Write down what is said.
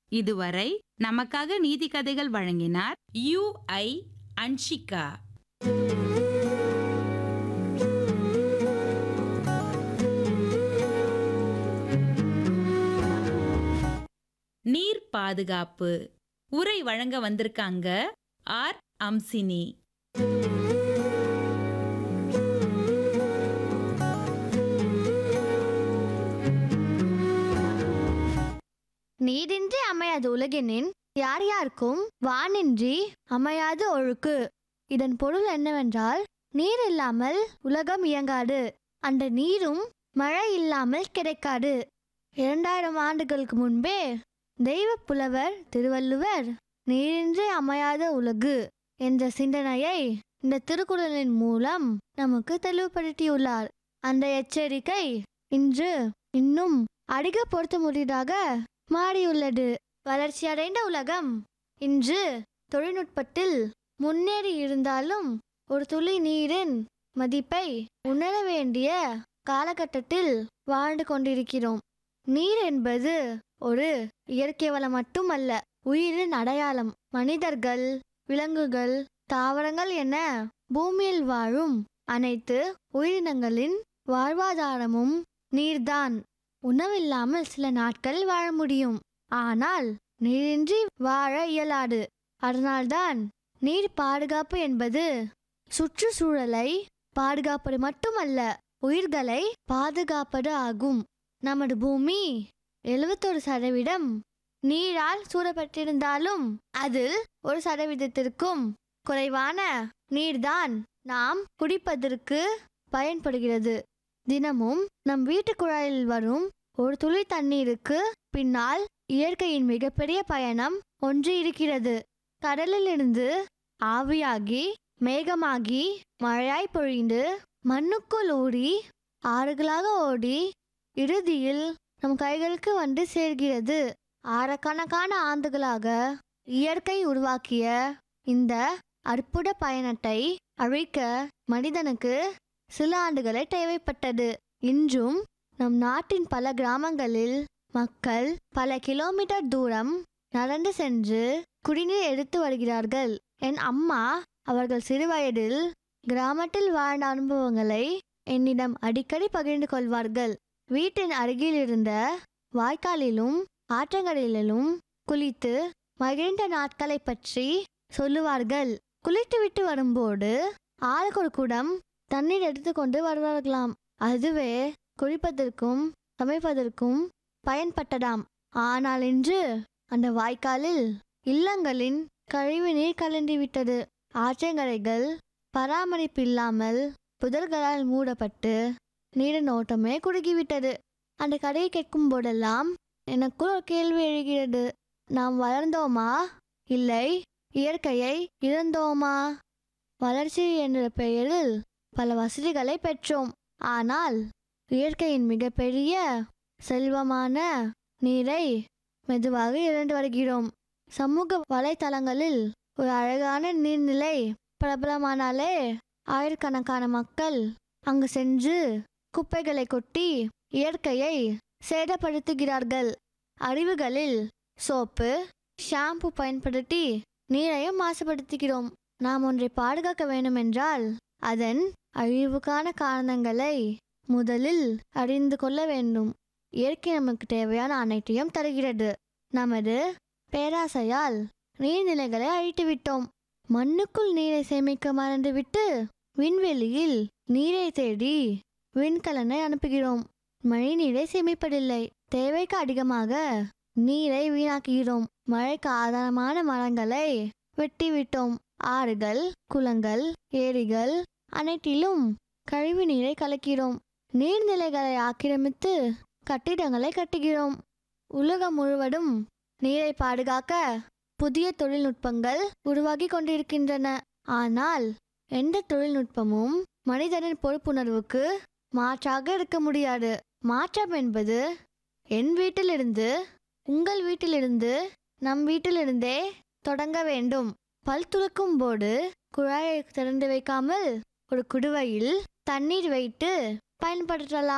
இதுவரை நமக்காக நீதி கதைகள் வழங்கினார் யு ஐ அன்ஷிகா நீர் பாதுகாப்பு உரை வழங்க வந்திருக்காங்க ஆர் அம்சினி நீரின்றி அமையாது உலகினின் யார் யாருக்கும் வானின்றி அமையாது ஒழுக்கு இதன் பொருள் என்னவென்றால் நீர் இல்லாமல் உலகம் இயங்காது அந்த நீரும் மழை இல்லாமல் கிடைக்காது இரண்டாயிரம் ஆண்டுகளுக்கு முன்பே தெய்வ புலவர் திருவள்ளுவர் நீரின்றி அமையாத உலகு என்ற சிந்தனையை இந்த திருக்குறளின் மூலம் நமக்கு தெளிவுபடுத்தியுள்ளார் அந்த எச்சரிக்கை இன்று இன்னும் அதிக பொருத்தமுடியதாக மாறியுள்ளது வளர்ச்சியடைந்த உலகம் இன்று தொழில்நுட்பத்தில் முன்னேறி இருந்தாலும் ஒரு துளி நீரின் மதிப்பை உணர வேண்டிய காலகட்டத்தில் வாழ்ந்து கொண்டிருக்கிறோம் நீர் என்பது ஒரு இயற்கை வளம் மட்டுமல்ல உயிரின் அடையாளம் மனிதர்கள் விலங்குகள் தாவரங்கள் என பூமியில் வாழும் அனைத்து உயிரினங்களின் வாழ்வாதாரமும் நீர்தான் உணவில்லாமல் சில நாட்கள் வாழ முடியும் ஆனால் நீரின்றி வாழ இயலாது அதனால்தான் நீர் பாதுகாப்பு என்பது சுற்றுச்சூழலை பாதுகாப்பது மட்டுமல்ல உயிர்களை பாதுகாப்பது ஆகும் நமது பூமி எழுபத்தொரு சதவீதம் நீரால் சூழப்பட்டிருந்தாலும் அதில் ஒரு சதவீதத்திற்கும் குறைவான நீர்தான் நாம் குடிப்பதற்கு பயன்படுகிறது தினமும் நம் வீட்டு குழாயில் வரும் ஒரு துளி தண்ணீருக்கு பின்னால் இயற்கையின் மிகப்பெரிய பயணம் ஒன்று இருக்கிறது கடலிலிருந்து ஆவியாகி மேகமாகி மழையாய் பொழிந்து மண்ணுக்குள் ஊறி ஆறுகளாக ஓடி இறுதியில் நம் கைகளுக்கு வந்து சேர்கிறது ஆயிரக்கணக்கான ஆண்டுகளாக இயற்கை உருவாக்கிய இந்த அற்புத பயணத்தை அழிக்க மனிதனுக்கு சில ஆண்டுகளே தேவைப்பட்டது இன்றும் நம் நாட்டின் பல கிராமங்களில் மக்கள் பல கிலோமீட்டர் தூரம் நடந்து சென்று குடிநீர் எடுத்து வருகிறார்கள் என் அம்மா அவர்கள் சிறுவயதில் கிராமத்தில் வாழ்ந்த அனுபவங்களை என்னிடம் அடிக்கடி பகிர்ந்து கொள்வார்கள் வீட்டின் அருகில் இருந்த வாய்க்காலிலும் ஆற்றங்கரையிலும் குளித்து மகிழ்ந்த நாட்களை பற்றி சொல்லுவார்கள் குளித்துவிட்டு வரும்போது ஆளுக்கு ஒரு குடம் தண்ணீர் எடுத்துக்கொண்டு வருவார்களாம் அதுவே குளிப்பதற்கும் சமைப்பதற்கும் பயன்பட்டதாம் ஆனால் இன்று அந்த வாய்க்காலில் இல்லங்களின் கழிவு நீர் கலந்து விட்டது ஆற்றங்கரைகள் பராமரிப்பு இல்லாமல் புதர்களால் மூடப்பட்டு நீரின் ஓட்டமே குறுகிவிட்டது அந்த கதையை கேட்கும் போதெல்லாம் எனக்குள் ஒரு கேள்வி எழுகிறது நாம் வளர்ந்தோமா இல்லை இயற்கையை இழந்தோமா வளர்ச்சி என்ற பெயரில் பல வசதிகளை பெற்றோம் ஆனால் இயற்கையின் மிகப்பெரிய செல்வமான நீரை மெதுவாக இழந்து வருகிறோம் சமூக வலைத்தளங்களில் ஒரு அழகான நீர்நிலை பிரபலமானாலே ஆயிரக்கணக்கான மக்கள் அங்கு சென்று குப்பைகளை கொட்டி இயற்கையை சேதப்படுத்துகிறார்கள் அறிவுகளில் சோப்பு ஷாம்பு பயன்படுத்தி நீரையும் மாசுபடுத்துகிறோம் நாம் ஒன்றை பாதுகாக்க வேண்டுமென்றால் அதன் அழிவுக்கான காரணங்களை முதலில் அறிந்து கொள்ள வேண்டும் இயற்கை நமக்கு தேவையான அனைத்தையும் தருகிறது நமது பேராசையால் நீர்நிலைகளை அழித்து விட்டோம் மண்ணுக்குள் நீரை சேமிக்க மறந்துவிட்டு விண்வெளியில் நீரை தேடி விண்கலனை அனுப்புகிறோம் மழை நீரை சேமிப்பதில்லை தேவைக்கு அதிகமாக நீரை வீணாக்குகிறோம் மழைக்கு ஆதாரமான மரங்களை வெட்டிவிட்டோம் ஆறுகள் குளங்கள் ஏரிகள் அனைத்திலும் கழிவு நீரை கலக்கிறோம் நீர்நிலைகளை ஆக்கிரமித்து கட்டிடங்களை கட்டுகிறோம் உலகம் முழுவதும் நீரை பாதுகாக்க புதிய தொழில்நுட்பங்கள் உருவாகி கொண்டிருக்கின்றன ஆனால் எந்த தொழில்நுட்பமும் மனிதனின் பொறுப்புணர்வுக்கு மாற்றாக இருக்க முடியாது மாற்றம் என்பது என் வீட்டிலிருந்து உங்கள் வீட்டிலிருந்து நம் வீட்டிலிருந்தே தொடங்க வேண்டும் பல் துலக்கும் போது குழாயை திறந்து வைக்காமல் ஒரு குடுவையில் தண்ணீர் வைத்து பயன்படுத்தலாம்